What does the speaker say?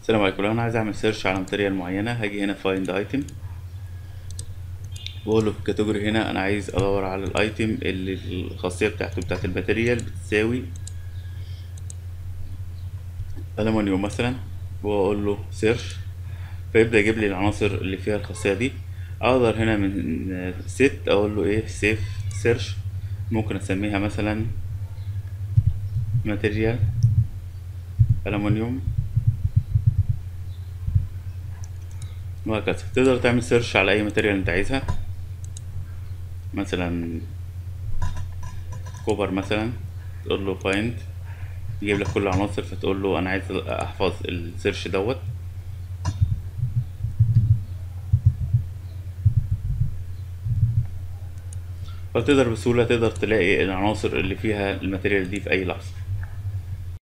السلام عليكم لو انا عايز اعمل سيرش على ماتيريال معينه هاجي هنا فايند ايتم واقول له في الكاتيجوري هنا انا عايز ادور على الايتم اللي الخاصيه بتاعته بتاعت الماتيريال بتساوي ألمونيوم مثلا واقول له سيرش فيبدا يجيب لي العناصر اللي فيها الخاصيه دي اقدر هنا من ست اقول له ايه سيف سيرش ممكن اسميها مثلا ماتيريال ألمونيوم وهكذا تقدر تعمل سيرش على اي ماتيريال انت عايزها مثلا كوبر مثلا تقول له فايند يجيب لك كل العناصر فتقول له انا عايز احفظ السيرش دوت فتقدر بسهولة تقدر تلاقي العناصر اللي فيها الماتيريال دي في اي لحظة